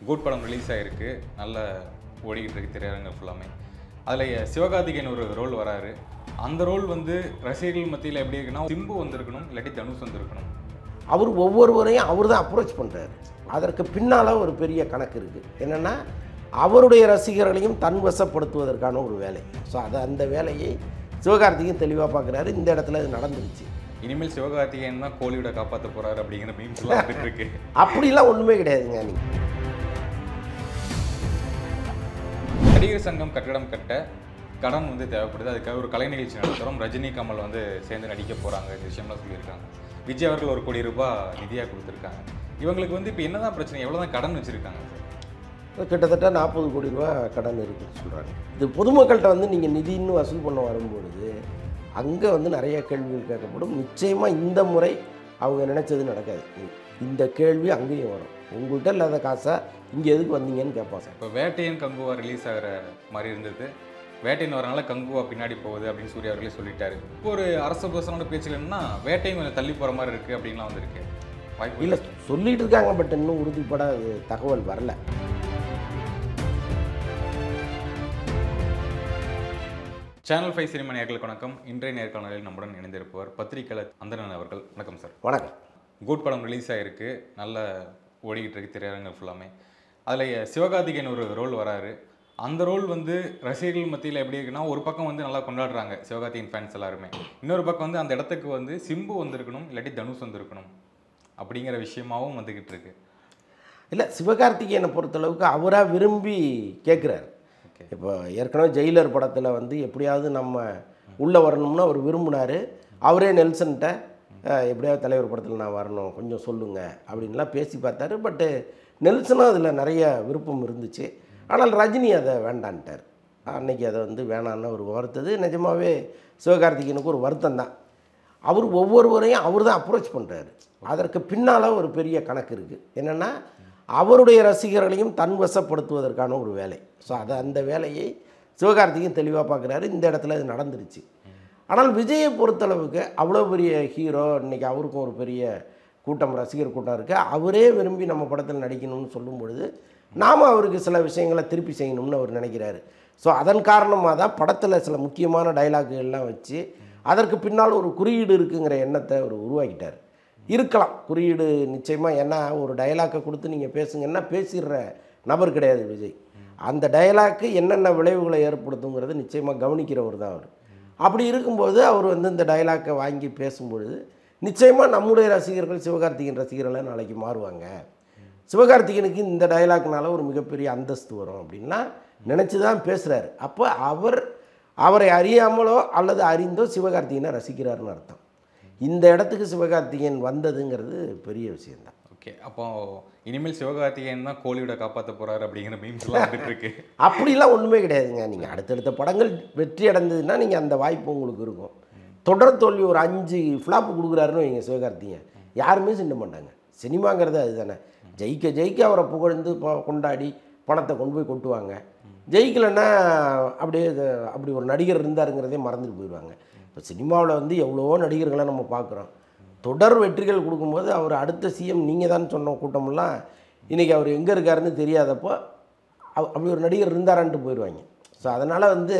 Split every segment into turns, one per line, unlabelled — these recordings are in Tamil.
குட் படம் ரிலீஸ் ஆகிருக்கு நல்ல ஓடிக்கிட்டு இருக்கு திரையரங்கம் ஃபுல்லாமே அதில் சிவகார்த்திகேயன் ஒரு ரோல் வராரு அந்த ரோல் வந்து ரசிகர்கள் மத்தியில் எப்படி இருக்குன்னா சிம்பு வந்திருக்கணும் இல்லாட்டி தனுஷ் வந்திருக்கணும்
அவர் ஒவ்வொருவரையும் அவர் தான் அப்ரோச் பண்ணுறாரு அதற்கு பின்னால் ஒரு பெரிய கணக்கு இருக்குது என்னென்னா அவருடைய ரசிகர்களையும் தன்வசப்படுத்துவதற்கான ஒரு வேலை ஸோ அது அந்த வேலையை சிவகார்த்திகேயன் தெளிவாக பார்க்குறாரு இந்த இடத்துல அது நடந்துருச்சு
இனிமேல் சிவகார்த்திகேயன் தான் கோலியோட காப்பாற்ற போறாரு அப்படிங்கிற மீம்ஸ்லாம் வந்துட்டு இருக்கு
அப்படிலாம் ஒன்றுமே கிடையாதுங்க நீங்கள்
நடிகர் சங்கம் கட்டடம் கட்ட கடன் வந்து தேவைப்படுது அதுக்காக ஒரு கலை நிகழ்ச்சி நடத்துகிறோம் ரஜினி கமல் வந்து சேர்ந்து நடிக்க போகிறாங்க இந்த விஷயம்லாம் சொல்லியிருக்காங்க விஜய் அவர்கள் ஒரு கோடி ரூபாய் நிதியாக கொடுத்துருக்காங்க இவங்களுக்கு வந்து இப்போ என்னதான் பிரச்சனை எவ்வளோ தான் கடன் வச்சுருக்காங்க சார்
கிட்டத்தட்ட நாற்பது கோடி ரூபா கடன் இருக்குன்னு சொல்கிறாங்க இது பொதுமக்கள்கிட்ட வந்து நீங்கள் நிதின்னு வசூல் பண்ண வரும்பொழுது அங்கே வந்து நிறைய கேள்விகள் கேட்கப்படும் நிச்சயமாக இந்த முறை அவங்க நினச்சது நடக்காது இந்த கேள்வி அங்கேயும் வரும் உங்கள்கிட்ட இல்லாத காசை இங்கே எதுக்கு வந்தீங்கன்னு கேட்பாங்க
இப்போ வேட்டையன் கங்குவா ரிலீஸ் ஆகிற மாதிரி இருந்தது வேட்டையன் வரனால கங்குவா பின்னாடி போகுது அப்படின்னு சூர்யா அவர்களே சொல்லிட்டாரு இப்போ ஒரு அரசு புரசமான பேச்சுகள் என்னன்னா வேட்டையும் கொஞ்சம் தள்ளி போகிற மாதிரி இருக்குது அப்படின்லாம் வந்திருக்கு வாய்ப்பு
இல்லை சொல்லிட்டு இருக்காங்க பட் இன்னும் உறுதிப்பட அது தகவல் வரல
சேனல் ஃபைவ் சினிமா நேர்களுக்கு வணக்கம் இன்றைய நேர்காணலில் நம்முடன் இணைந்திருப்பவர் பத்திரிகையாளர் அந்தரன் அவர்கள் வணக்கம் சார்
வணக்கம்
குட் படம் ரிலீஸ் ஆகிருக்கு நல்ல ஓடிக்கிட்டு இருக்கு திரையரங்கம் ஃபுல்லாமே அதில் சிவகார்த்திகேயன் ஒரு ரோல் வராரு அந்த ரோல் வந்து ரசிகர்கள் மத்தியில் எப்படி இருக்குன்னா ஒரு பக்கம் வந்து நல்லா கொண்டாடுறாங்க சிவகார்த்திகேயன் ஃபேன்ஸ் எல்லாருமே இன்னொரு பக்கம் வந்து அந்த இடத்துக்கு வந்து சிம்பு வந்திருக்கணும் இல்லாட்டி தனுஷ் வந்திருக்கணும் அப்படிங்கிற விஷயமாவும் வந்துக்கிட்டு இருக்கு
இல்லை சிவகார்த்திகேயனை பொறுத்தளவுக்கு அவராக விரும்பி கேட்குறாரு
ஓகே
இப்போ ஏற்கனவே ஜெயிலர் படத்தில் வந்து எப்படியாவது நம்ம உள்ளே வரணும்னு அவர் விரும்பினார் அவரே நெல்சன்கிட்ட அஹ், எப்படியாவது தலைவர் படத்தில் நான் வரணும் கொஞ்சம் சொல்லுங்க அப்படின்லாம் பேசி பார்த்தாரு பட்டு நெல்சனும் அதில் நிறைய விருப்பம் இருந்துச்சு ஆனால் ரஜினி அதை வேண்டான்ட்டார் அன்னைக்கு அதை வந்து வேணான்னு அவர் வருத்தது நிஜமாவே சிவகார்த்திகேயனுக்கு ஒரு வருத்தம் தான் அவர் ஒவ்வொருவரையும் அவர் தான் அப்ரோச் பண்ணுறாரு அதற்கு பின்னால் ஒரு பெரிய கணக்கு இருக்குது என்னென்னா அவருடைய ரசிகர்களையும் தன்வசப்படுத்துவதற்கான ஒரு வேலை ஸோ அது அந்த வேலையை சிவகார்த்திகேயன் தெளிவாக பார்க்குறாரு இந்த இடத்துல அது நடந்துருச்சு ஆனால் விஜயை பொறுத்தளவுக்கு அவ்வளோ பெரிய ஹீரோ இன்றைக்கி அவருக்கும் ஒரு பெரிய கூட்டம் ரசிகர் கூட்டம் இருக்குது அவரே விரும்பி நம்ம படத்தில் நடிக்கணும்னு சொல்லும் பொழுது நாம் அவருக்கு சில விஷயங்களை திருப்பி செய்யணும்னு அவர் நினைக்கிறாரு ஸோ அதன் காரணமாக தான் படத்தில் சில முக்கியமான டைலாக்குகள்லாம் வச்சு அதற்கு பின்னால் ஒரு குறியீடு இருக்குங்கிற எண்ணத்தை அவர் உருவாக்கிட்டார் இருக்கலாம் குறியீடு நிச்சயமாக ஏன்னா ஒரு டயலாக்கை கொடுத்து நீங்கள் பேசுங்கன்னா பேசிடுற நபர் கிடையாது விஜய் அந்த டயலாக்கு என்னென்ன விளைவுகளை ஏற்படுத்துங்கிறத நிச்சயமாக கவனிக்கிறவர் தான் அவர் அப்படி இருக்கும்போது அவர் வந்து இந்த டயலாக்கை வாங்கி பேசும்பொழுது நிச்சயமாக நம்முடைய ரசிகர்கள் சிவகார்த்திகேயன் ரசிகர்களாக நாளைக்கு மாறுவாங்க சிவகார்த்திகேயனுக்கு இந்த டயலாக்னால ஒரு மிகப்பெரிய அந்தஸ்து வரும் அப்படின்லாம் நினச்சி தான் பேசுகிறாரு அப்போ அவர் அவரை அறியாமலோ அல்லது அறிந்தோ சிவகார்த்திகேயனை ரசிக்கிறாருன்னு அர்த்தம் இந்த இடத்துக்கு சிவகார்த்திகேயன் வந்ததுங்கிறது பெரிய விஷயம்தான்
ஓகே அப்போ இனிமேல் சிவகார்த்திகேயன் தான் கோலியோட காப்பாற்ற போறாரு அப்படிங்கிற மீம்ஸ்லாம் வந்துட்டு இருக்கு
அப்படிலாம் ஒன்றுமே கிடையாதுங்க நீங்கள் அடுத்தடுத்த படங்கள் வெற்றி அடைந்ததுன்னா நீங்கள் அந்த வாய்ப்பு உங்களுக்கு இருக்கும் தொடர் தோல்வி ஒரு அஞ்சு ஃப்ளாப் கொடுக்குறாருன்னு வைங்க சிவகார்த்திகேயன் யாருமே சின்ன மாட்டாங்க சினிமாங்கிறது அதுதானே ஜெயிக்க ஜெயிக்க அவரை புகழ்ந்து ப- கொண்டாடி பணத்தை கொண்டு போய் கொட்டுவாங்க ஜெயிக்கலைன்னா அப்படியே இது- அப்படி ஒரு நடிகர் இருந்தாருங்கிறதே மறந்துட்டு போயிடுவாங்க இப்போ சினிமாவில் வந்து எவ்வளவோ நடிகர்களை நம்ம பார்க்குறோம் தொடர் வெற்றிகள் கொடுக்கும்போது அவர் அடுத்த சிஎம் நீங்கள் தான் சொன்ன கூட்டமெல்லாம் இன்றைக்கி அவர் எங்கே இருக்காருன்னு தெரியாதப்போ அவ- அப்படி ஒரு நடிகர் இருந்தாரான்ட்டு போயிடுவாங்க ஸோ அதனால் வந்து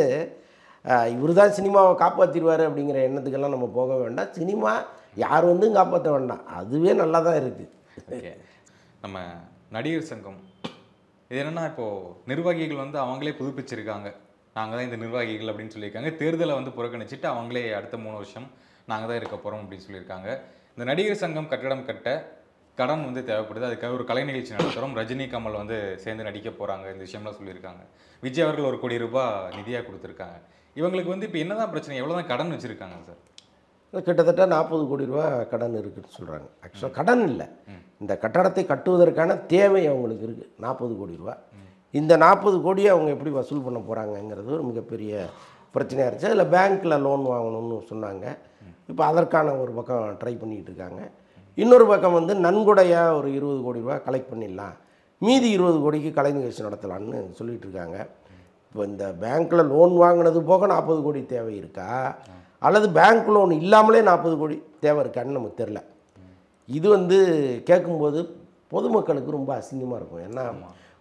இவர் தான் சினிமாவை காப்பாற்றிடுவார் அப்படிங்கிற எண்ணத்துக்கெல்லாம் நம்ம போக வேண்டாம் சினிமா யார் வந்து காப்பாற்ற வேண்டாம் அதுவே நல்லா தான் இருக்குது
ஓகே நம்ம நடிகர் சங்கம் இது என்னன்னா இப்போ நிர்வாகிகள் வந்து அவங்களே புதுப்பிச்சிருக்காங்க நாங்கள் தான் இந்த நிர்வாகிகள் அப்படின்னு சொல்லியிருக்காங்க தேர்தலை வந்து புறக்கணிச்சிட்டு அவங்களே அடுத்த மூணு வருஷம் நாங்கள் தான் இருக்க போகிறோம் அப்படின்னு சொல்லியிருக்காங்க இந்த நடிகர் சங்கம் கட்டடம் கட்ட கடன் வந்து தேவைப்படுது அதுக்காக ஒரு கலை நிகழ்ச்சி நடத்துகிறோம் ரஜினி கமல் வந்து சேர்ந்து நடிக்க போகிறாங்க இந்த விஷயம்லாம் சொல்லியிருக்காங்க விஜய் அவர்கள் ஒரு கோடி ரூபாய் நிதியாக கொடுத்துருக்காங்க இவங்களுக்கு வந்து இப்போ என்னதான் பிரச்சனை எவ்வளோ தான் கடன் வச்சுருக்காங்க சார்
கிட்டத்தட்ட நாற்பது கோடி ரூபா கடன் இருக்குன்னு சொல்கிறாங்க ஆக்சுவலாக கடன் இல்லை இந்த கட்டடத்தை கட்டுவதற்கான தேவை அவங்களுக்கு இருக்குது நாற்பது கோடி ரூபா இந்த நாற்பது கோடியை அவங்க எப்படி வசூல் பண்ண போகிறாங்கங்கிறது ஒரு மிகப்பெரிய பிரச்சனையாக இருந்துச்சு அதில் பேங்க்கில் லோன் வாங்கணும்னு சொன்னாங்க இப்போ அதற்கான ஒரு பக்கம் ட்ரை பண்ணிகிட்டு இருக்காங்க இன்னொரு பக்கம் வந்து நன்கொடையாக ஒரு இருபது கோடி ரூபா கலெக்ட் பண்ணிடலாம் மீதி இருபது கோடிக்கு கலை நிகழ்ச்சி நடத்தலாம்னு சொல்லிட்டு இருக்காங்க இப்போ இந்த பேங்க்கில் லோன் வாங்கினது போக நாற்பது கோடி தேவை இருக்கா அல்லது பேங்க் லோன் இல்லாமலே நாற்பது கோடி தேவை இருக்கான்னு நமக்கு தெரில இது வந்து கேட்கும்போது பொதுமக்களுக்கு ரொம்ப அசிங்கமாக இருக்கும் ஏன்னா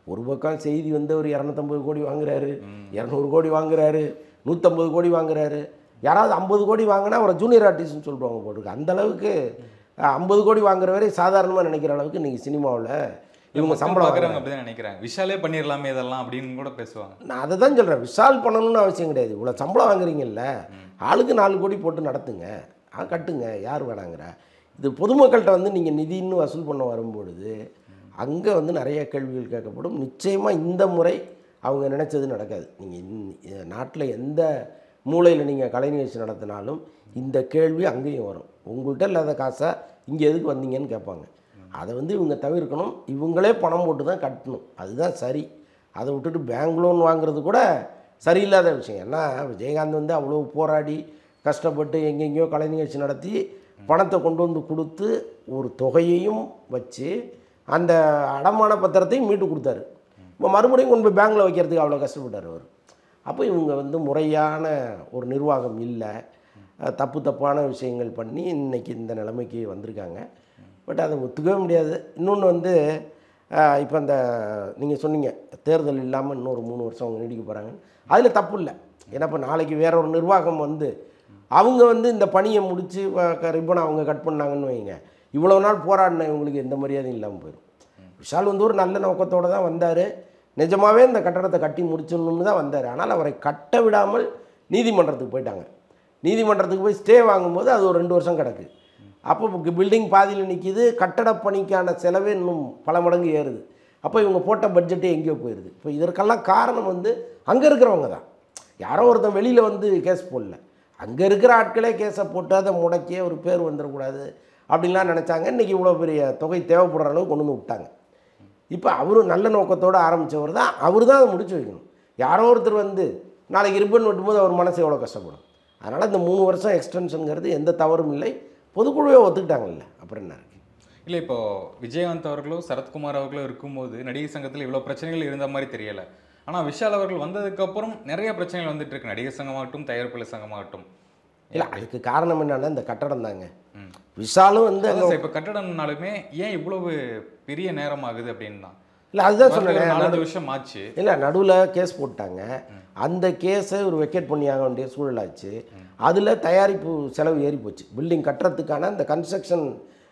ஒரு பக்கம் செய்தி வந்து ஒரு இரநூத்தம்பது கோடி வாங்குறாரு இரநூறு கோடி வாங்குறாரு நூற்றம்பது கோடி வாங்குறாரு யாராவது ஐம்பது கோடி வாங்கினா அவரை ஜூனியர் ஆர்டிஸ்ட்னு சொல்லுவாங்க போட்டுருக்கு அந்த அளவுக்கு ஐம்பது கோடி வாங்குறவரை சாதாரணமாக நினைக்கிற அளவுக்கு இன்றைக்கி சினிமாவில் இவங்க சம்பளம் வாங்குறாங்க
பார்க்குறவங்க அப்படிதான் நினைக்கிறாங்க விஷாலே பண்ணிடலாமே இதெல்லாம் அப்படின்னு கூட பேசுவாங்க
நான் அதை தான் சொல்கிறேன் விஷால் பண்ணணும்னு அவசியம் கிடையாது இவ்வளோ சம்பளம் வாங்குறீங்கல்ல ஆளுக்கு நாலு கோடி போட்டு நடத்துங்க ஆ கட்டுங்க யார் வேணாங்கிறா இது பொதுமக்கள்கிட்ட வந்து நீங்கள் நிதின்னு வசூல் பண்ண வரும்பொழுது அங்கே வந்து நிறைய கேள்விகள் கேட்கப்படும் நிச்சயமாக இந்த முறை அவங்க நினச்சது நடக்காது நீங்கள் நாட்டில் எந்த மூலையில் நீங்கள் கலை நிகழ்ச்சி நடத்தினாலும் இந்த கேள்வி அங்கேயும் வரும் உங்கள்கிட்ட இல்லாத காசை இங்கே எதுக்கு வந்தீங்கன்னு கேட்பாங்க அதை வந்து இவங்க தவிர்க்கணும் இவங்களே பணம் போட்டு தான் கட்டணும் அதுதான் சரி அதை விட்டுட்டு பேங்க் லோன் வாங்குறது கூட சரியில்லாத விஷயம் ஏன்னா விஜயகாந்த் வந்து அவ்வளோ போராடி கஷ்டப்பட்டு எங்கெங்கேயோ கலை நிகழ்ச்சி நடத்தி பணத்தை கொண்டு வந்து கொடுத்து ஒரு தொகையையும் வச்சு அந்த அடமான பத்திரத்தையும் மீட்டு கொடுத்தாரு இப்போ மறுபடியும் கொண்டு போய் பேங்க்கில் வைக்கிறதுக்கு அவ்வளோ கஷ்டப்பட்டார் அவர் அப்போ இவங்க வந்து முறையான ஒரு நிர்வாகம் இல்லை அஹ் தப்பு தப்பான விஷயங்கள் பண்ணி இன்னைக்கு இந்த நிலைமைக்கு வந்திருக்காங்க பட் அதை ஒத்துக்கவே முடியாது இன்னொன்று வந்து இப்போ அந்த நீங்கள் சொன்னீங்க தேர்தல் இல்லாமல் இன்னொரு மூணு வருஷம் அவங்க நீடிக்க போகிறாங்க அதில் தப்பு இல்லை ஏன்னா இப்போ நாளைக்கு வேற ஒரு நிர்வாகம் வந்து அவங்க வந்து இந்த பணியை முடித்து ரிப்பனை அவங்க கட் பண்ணாங்கன்னு வைங்க இவ்வளோ நாள் போராடின இவங்களுக்கு எந்த மரியாதையும் இல்லாமல் போயிடும் விஷால் வந்து ஒரு நல்ல நோக்கத்தோடு தான் வந்தார் நிஜமாவே இந்த கட்டடத்தை கட்டி முடிச்சிடணும்னு தான் வந்தார் ஆனால் அவரை கட்ட விடாமல் நீதிமன்றத்துக்கு போயிட்டாங்க நீதிமன்றத்துக்கு போய் ஸ்டே வாங்கும்போது அது ஒரு ரெண்டு வருஷம் கிடக்கு அப்போ பில்டிங் பாதியில் நிற்கிது கட்டடப் பணிக்கான செலவே இன்னும் பல மடங்கு ஏறுது அப்போ இவங்க போட்ட பட்ஜெட்டே எங்கேயோ போயிடுது இப்போ இதற்கெல்லாம் காரணம் வந்து அங்கே இருக்கிறவங்க தான் யாரோ ஒருத்தன் வெளியில் வந்து கேஸ் போடல அங்கே இருக்கிற ஆட்களே கேஸை போட்டு அதை முடக்கி ஒரு பேர் வந்துடக்கூடாது அப்படின்லாம் நினச்சாங்க இன்றைக்கி இவ்வளோ பெரிய தொகை தேவைப்படுற அளவுக்கு கொண்டு வந்து விட்டாங்க இப்போ அவரும் நல்ல நோக்கத்தோடு ஆரம்பித்தவர் தான் அவர் தான் அதை முடிச்சு வைக்கணும் யாரோ ஒருத்தர் வந்து நாளைக்கு ரிப்பன் வெட்டும்போது அவர் மனசு எவ்வளோ கஷ்டப்படும் அதனால் இந்த மூணு வருஷம் எக்ஸ்டென்ஷனுங்கிறது எந்த தவறும் இல்லை பொதுக்குழுவே ஒத்துக்கிட்டாங்கல்ல அப்புறம் என்ன இருக்குது
இல்லை இப்போ விஜயகாந்த் அவர்களோ சரத்குமார் அவர்களோ இருக்கும்போது நடிகர் சங்கத்தில் இவ்வளோ பிரச்சனைகள் இருந்த மாதிரி தெரியல ஆனால் விஷால் அவர்கள் வந்ததுக்கு அப்புறம் நிறைய பிரச்சனைகள் வந்துட்டு இருக்கு நடிகர் சங்கமாகட்டும் தயாரிப்பாளர் சங்கமாகட்டும்
இல்லை அதுக்கு காரணம் என்னன்னா இந்த கட்டடம் தாங்க விஷாலும் வந்து
அதான் சார் இப்போ கட்டடம்னாலுமே ஏன் இவ்வளவு பெரிய நேரம் ஆகுது அப்படின்னு தான்
இல்லை அதுதான்
ஒரு
சொன்னேன்
நாலஞ்சு வருஷம் ஆச்சு
இல்லை நடுவில் கேஸ் போட்டாங்க அந்த கேஸை ஒரு வெக்கேட் பண்ணி ஆக வேண்டிய சூழலாச்சு அதில் தயாரிப்பு செலவு ஏறி போச்சு பில்டிங் கட்டுறதுக்கான அந்த கன்ஸ்ட்ரக்ஷன்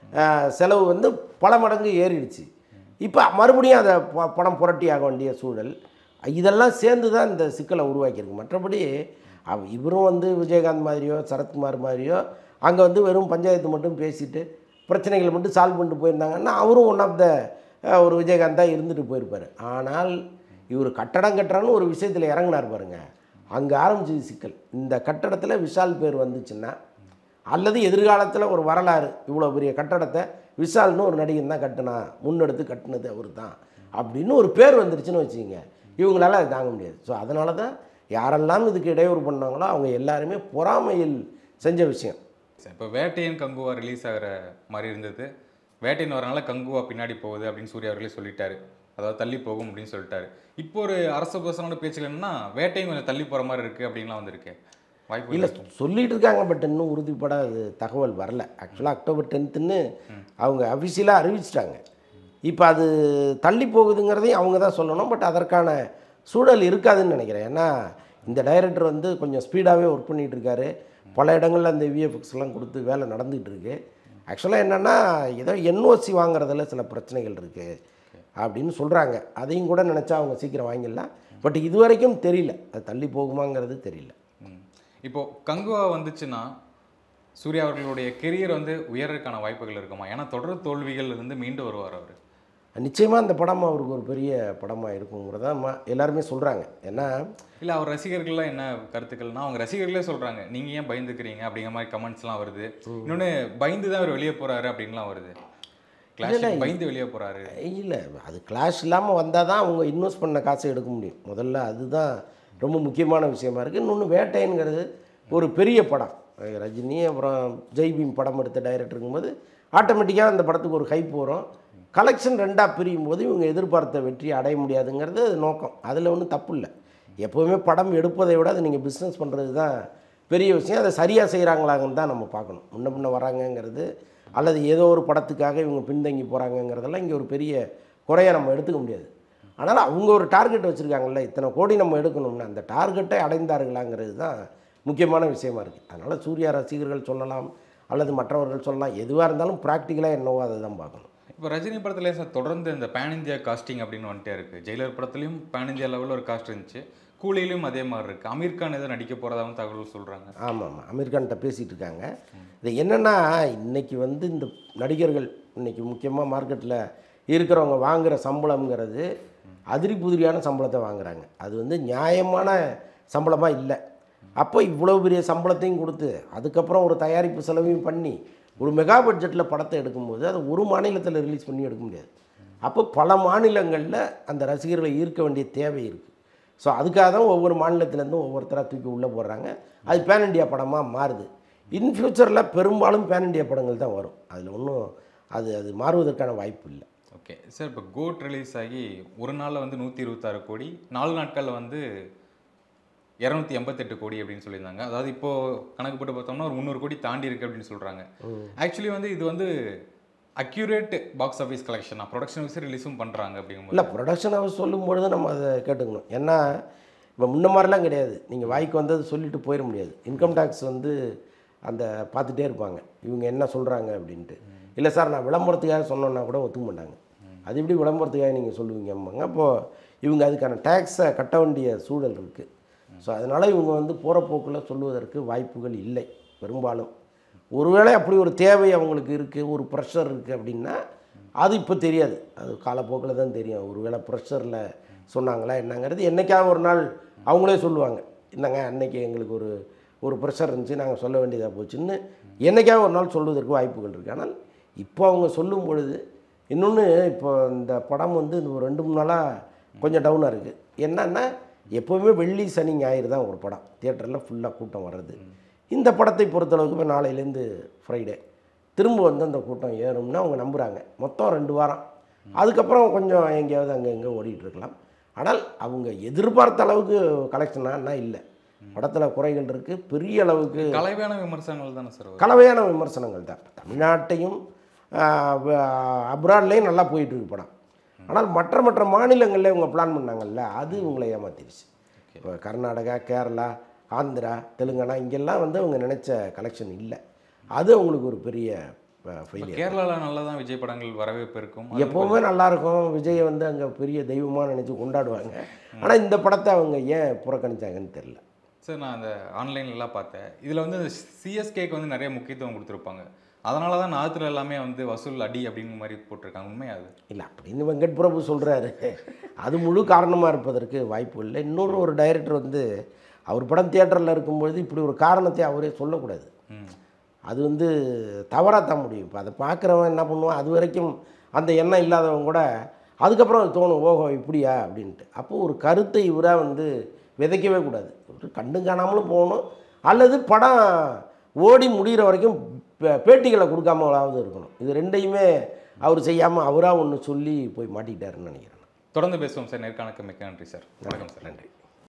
செலவு வந்து பல மடங்கு ஏறிடுச்சு இப்போ மறுபடியும் அதை ப- பணம் புரட்டி ஆக வேண்டிய சூழல் இதெல்லாம் சேர்ந்து தான் இந்த சிக்கலை உருவாக்கியிருக்கு மற்றபடி அவ இவரும் வந்து விஜயகாந்த் மாதிரியோ சரத்குமார் மாதிரியோ அங்கே வந்து வெறும் பஞ்சாயத்து மட்டும் பேசிட்டு பிரச்சனைகளை மட்டும் சால்வ் பண்ணிட்டு போயிருந்தாங்கன்னா அவரும் ஒன் ஆஃப் த ஒரு விஜயகாந்தாக இருந்துட்டு போயிருப்பார் ஆனால் இவர் கட்டடம் கட்டுறான்னு ஒரு விஷயத்தில் இறங்குனார் பாருங்க அங்கே ஆரம்பிச்சது சிக்கல் இந்த கட்டடத்தில் விஷால் பேர் வந்துச்சுன்னா அல்லது எதிர்காலத்தில் ஒரு வரலாறு இவ்வளோ பெரிய கட்டடத்தை விஷால்னு ஒரு நடிகன் தான் கட்டினா முன்னெடுத்து கட்டினது அவர் தான் அப்படின்னு ஒரு பேர் வந்துருச்சுன்னு வச்சுக்கோங்க இவங்களால அதை தாங்க முடியாது ஸோ அதனால தான் யாரெல்லாம் இதுக்கு இடையூறு பண்ணாங்களோ அவங்க எல்லாருமே பொறாமையில் செஞ்ச விஷயம்
சார் இப்போ வேட்டையன் கங்குவா ரிலீஸ் ஆகிற மாதிரி இருந்தது வேட்டையன் வரனால கங்குவா பின்னாடி போகுது அப்படின்னு சூர்யா அவர்களே சொல்லிட்டாரு அதாவது தள்ளி போகும் அப்படின்னு சொல்லிட்டாரு இப்போ ஒரு அரசபசனோட பேச்சுகள் என்னன்னா வேட்டையும் கொஞ்சம் தள்ளி போகிற மாதிரி இருக்குது அப்படின்லாம் வந்திருக்கு வாய்ப்பு
இல்லை சொல்லிட்டு இருக்காங்க பட் இன்னும் உறுதிப்பட அது தகவல் வரல ஆக்சுவலாக அக்டோபர் டென்த்துன்னு அவங்க அஃபிஷியலாக அறிவிச்சிட்டாங்க இப்போ அது தள்ளி போகுதுங்கிறதையும் அவங்க தான் சொல்லணும் பட் அதற்கான சூழல் இருக்காதுன்னு நினைக்கிறேன் ஏன்னா இந்த டைரக்டர் வந்து கொஞ்சம் ஸ்பீடாகவே ஒர்க் பண்ணிகிட்டு இருக்காரு பல இடங்களில் அந்த விஎஃப்எக்ஸ்லாம் கொடுத்து வேலை நடந்துகிட்டு இருக்கு ஆக்சுவலாக என்னென்னா ஏதோ என்ஓசி வாங்குறதுல சில பிரச்சனைகள் இருக்குது அப்படின்னு சொல்கிறாங்க அதையும் கூட நினச்சா அவங்க சீக்கிரம் வாங்கிடலாம் பட் இது வரைக்கும் தெரியல அது தள்ளி போகுமாங்கிறது தெரியல
ம். இப்போ கங்குவா வந்துச்சுன்னா சூர்யா அவர்களுடைய கெரியர் வந்து உயர்றதுக்கான வாய்ப்புகள் இருக்குமா ஏன்னா தொடர் தோல்விகள் இருந்து மீண்டு வருவார் அவர்
நிச்சயமாக அந்த படம் அவருக்கு ஒரு பெரிய படமாக இருக்குங்கிறத ம- எல்லாருமே சொல்கிறாங்க ஏன்னா
இல்லை அவர் ரசிகர்கள்லாம் என்ன கருத்துக்கள்னா அவங்க ரசிகர்களே சொல்றாங்க நீங்க ஏன் பயந்துக்கிறீங்க அப்படிங்கிற மாதிரி கமெண்ட்ஸ்லாம் வருது இன்னொன்று பயந்து தான் அவர் வெளியே போறாரு அப்படின்லாம் வருது கிளாஸ் பயந்து வெளியே போறாரு
இல்லை அது கிளாஷ் இல்லாமல் வந்தால் தான் அவங்க இன்வெஸ்ட் பண்ண காசை எடுக்க முடியும் முதல்ல அதுதான் ரொம்ப முக்கியமான விஷயமா இருக்குது இன்னொன்று வேட்டைங்கிறது ஒரு பெரிய படம் அஹ் ரஜினி அப்புறம் ஜெய்பீம் படம் எடுத்த டைரக்டருங்கும் போது ஆட்டோமேட்டிக்காக அந்த படத்துக்கு ஒரு ஹைப் வரும் கலெக்ஷன் ரெண்டாக பிரியும் போது இவங்க எதிர்பார்த்த வெற்றி அடைய முடியாதுங்கிறது அது நோக்கம் அதில் ஒன்றும் தப்பு இல்லை எப்போவுமே படம் எடுப்பதை விட அதை நீங்கள் பிஸ்னஸ் பண்ணுறது தான் பெரிய விஷயம் அதை சரியாக செய்கிறாங்களாங்கன்னு தான் நம்ம பார்க்கணும் முன்ன பின்ன வராங்கங்கிறது அல்லது ஏதோ ஒரு படத்துக்காக இவங்க பின்தங்கி போகிறாங்கங்கிறதெல்லாம் இங்கே ஒரு பெரிய குறைய நம்ம எடுத்துக்க முடியாது ஆனால் அவங்க ஒரு டார்கெட் வச்சுருக்காங்கல்ல இத்தனை கோடி நம்ம எடுக்கணும்னு அந்த டார்கெட்டை அடைந்தார்களாங்கிறது தான் முக்கியமான விஷயமா இருக்குது அதனால் சூர்யா ரசிகர்கள் சொல்லலாம் அல்லது மற்றவர்கள் சொல்லலாம் எதுவாக இருந்தாலும் ப்ராக்டிக்கலாக என்னவோ அதை தான் பார்க்கணும்
இப்போ ரஜினி படத்துல சார் தொடர்ந்து இந்த பேன் இந்தியா காஸ்டிங் அப்படின்னு வந்துட்டே இருக்கு ஜெயிலர் படத்துலையும் பேன் இந்தியா லெவலில் ஒரு காஸ்ட் இருந்துச்சு கூலியிலும் அதே மாதிரி இருக்கு அமீர் கான் ஏதோ நடிக்க போறதாகவும் தகவல் சொல்றாங்க
ஆமாம் ஆமாம் அமீர்கான்கிட்ட பேசிகிட்டு இருக்காங்க இது என்னென்னா இன்னைக்கு வந்து இந்த நடிகர்கள் இன்னைக்கு முக்கியமாக மார்க்கெட்டில் இருக்கிறவங்க வாங்குகிற சம்பளம்ங்கிறது அதிரி புதிரியான சம்பளத்தை வாங்குறாங்க அது வந்து நியாயமான சம்பளமாக இல்லை அப்போ இவ்வளோ பெரிய சம்பளத்தையும் கொடுத்து அதுக்கப்புறம் ஒரு தயாரிப்பு செலவையும் பண்ணி ஒரு மெகா பட்ஜெட்டில் படத்தை எடுக்கும்போது அதை ஒரு மாநிலத்தில் ரிலீஸ் பண்ணி எடுக்க முடியாது அப்போ பல மாநிலங்களில் அந்த ரசிகர்களை ஈர்க்க வேண்டிய தேவை இருக்குது ஸோ அதுக்காக தான் ஒவ்வொரு மாநிலத்திலேருந்தும் ஒவ்வொருத்தராக தூக்கி உள்ளே போடுறாாங்க அது பேன் இண்டியா படமாக மாறுது இன் ஃப்யூச்சரில் பெரும்பாலும் பேன் இண்டியா படங்கள் தான் வரும் அதில் ஒன்றும் அது அது மாறுவதற்கான வாய்ப்பு இல்லை
ஓகே சார் இப்போ கோட் ரிலீஸ் ஆகி ஒரு நாளில் வந்து நூற்றி இருபத்தாறு கோடி நாலு நாட்களில் வந்து இரநூத்தி எண்பத்தெட்டு கோடி அப்படின்னு சொல்லியிருந்தாங்க அதாவது இப்போ கணக்கு போட்டு பார்த்தோம்னா ஒரு முந்நூறு கோடி தாண்டி இருக்கு அப்படின்னு சொல்றாங்க ஆக்சுவலி வந்து இது வந்து அக்யூரேட் பாக்ஸ் ஆஃபீஸ் கலெக்ஷனா ப்ரொடக்ஷன் வச்சு ரிலீஸும் பண்றாங்க அப்படிங்கும்போது
இல்லை ப்ரொடக்ஷன் ஹவுஸ் சொல்லும்பொழுது நம்ம அதை கேட்டுக்கணும் ஏன்னா இப்போ முன்ன மாதிரிலாம் கிடையாது நீங்கள் வாய்க்கு வந்தது சொல்லிட்டு போயிட முடியாது இன்கம் டேக்ஸ் வந்து அந்த பார்த்துட்டே இருப்பாங்க இவங்க என்ன சொல்கிறாங்க அப்படின்ட்டு இல்லை சார் நான் விளம்பரத்துக்காக சொன்னோன்னா கூட ஒத்துக்க மாட்டாங்க அது எப்படி விளம்பரத்துக்காக நீங்கள் சொல்லுவீங்கம்பாங்க அப்போது இவங்க அதுக்கான டேக்ஸை கட்ட வேண்டிய சூழல் இருக்குது ஸோ அதனால் இவங்க வந்து போகிற போக்கில் சொல்லுவதற்கு வாய்ப்புகள் இல்லை பெரும்பாலும் ஒருவேளை அப்படி ஒரு தேவை அவங்களுக்கு இருக்குது ஒரு ப்ரெஷர் இருக்குது அப்படின்னா அது இப்போ தெரியாது அது காலப்போக்கில் தான் தெரியும் ஒருவேளை ப்ரெஷரில் சொன்னாங்களா என்னங்கிறது என்னைக்காவது ஒரு நாள் அவங்களே சொல்லுவாங்க என்னங்க அன்னைக்கு எங்களுக்கு ஒரு ஒரு ப்ரெஷர் இருந்துச்சு நாங்கள் சொல்ல வேண்டியதாக போச்சுன்னு என்னைக்காவது ஒரு நாள் சொல்வதற்கு வாய்ப்புகள் இருக்குது ஆனால் இப்போ அவங்க சொல்லும் பொழுது இன்னொன்று இப்போ இந்த படம் வந்து இந்த ஒரு ரெண்டு மூணு நாளாக கொஞ்சம் டவுனாக இருக்குது என்னன்னா எப்போவுமே வெள்ளி சனி ஞாயிறு தான் ஒரு படம் தியேட்டரில் ஃபுல்லாக கூட்டம் வர்றது இந்த படத்தை பொறுத்தளவுக்கு இப்போ நாளையிலேருந்து ஃப்ரைடே திரும்ப வந்து அந்த கூட்டம் ஏறும்னு அவங்க நம்புகிறாங்க மொத்தம் ரெண்டு வாரம் அதுக்கப்புறம் கொஞ்சம் எங்கேயாவது அங்கே எங்கே ஓடிட்டு இருக்கலாம் ஆனால் அவங்க எதிர்பார்த்த அளவுக்கு கலெக்ஷனானா இல்லை படத்தில் குறைகள் இருக்குது பெரிய அளவுக்கு
கலவையான விமர்சனங்கள் தானே சார் வரும்.
கலவையான விமர்சனங்கள் தான் தமிழ்நாட்டையும் அப்ராட்லேயும் நல்லா போயிட்டு இருக்கு படம் ஆனால் மற்ற மற்ற மாநிலங்களில் இவங்க பிளான் பண்ணாங்கல்ல அது இவங்களை ஏமாத்திருச்சு இப்போ கர்நாடகா கேரளா ஆந்திரா தெலுங்கானா இங்கெல்லாம் வந்து அவங்க நினச்ச கலெக்ஷன் இல்லை அது அவங்களுக்கு ஒரு பெரிய ஃபெயிலியர்
கேரளால நல்லா தான் விஜய் படங்கள் வரவேற்பு இருக்கும் அது
எப்போவுமே நல்லாயிருக்கும் விஜயை வந்து அங்கே பெரிய தெய்வமாக நினச்சி கொண்டாடுவாங்க ஆனால் இந்த படத்தை அவங்க ஏன் புறக்கணிச்சாங்கன்னு தெரில
சார் நான் அந்த ஆன்லைன்லலாம் பார்த்தேன் இதில் வந்து சிஎஸ்கேக்கு வந்து நிறைய முக்கியத்துவம் கொடுத்துருப்பாங்க அதனால தான் நாத்துல எல்லாமே வந்து வசூல் அடி அப்படிங்கிற மாதிரி போட்டிருக்காங்க உண்மையா அது
இல்லை அப்படின்னு வெங்கட் பிரபு சொல்கிறாரு அது முழு காரணமாக இருப்பதற்கு வாய்ப்பு இல்லை இன்னொரு ஒரு டைரக்டர் வந்து அவர் படம் தியேட்டரில் இருக்கும்பொழுது இப்படி ஒரு காரணத்தை அவரே சொல்லக்கூடாது
ம்
அது வந்து தவறாக தான் முடியும் இப்போ அதை பார்க்குறவன் என்ன பண்ணுவான் அது வரைக்கும் அந்த எண்ணம் இல்லாதவன் கூட அதுக்கப்புறம் அது தோணும் ஓஹோ இப்படியா அப்படின்ட்டு அப்போது ஒரு கருத்தை இவராக வந்து விதைக்கவே கூடாது ஒரு கண்டும் காணாமலும் போகணும் அல்லது படம் ஓடி முடிகிற வரைக்கும் பே- பேட்டிகளை கொடுக்காமலாவது இருக்கணும் இது ரெண்டையுமே அவர் செய்யாமல் அவராக ஒன்று சொல்லி போய் மாட்டிக்கிட்டாருன்னு நினைக்கிறேன்
தொடர்ந்து பேசுவோம் சார் நேர்காணலுக்கு மிக்க நன்றி சார் வணக்கம் சார்
நன்றி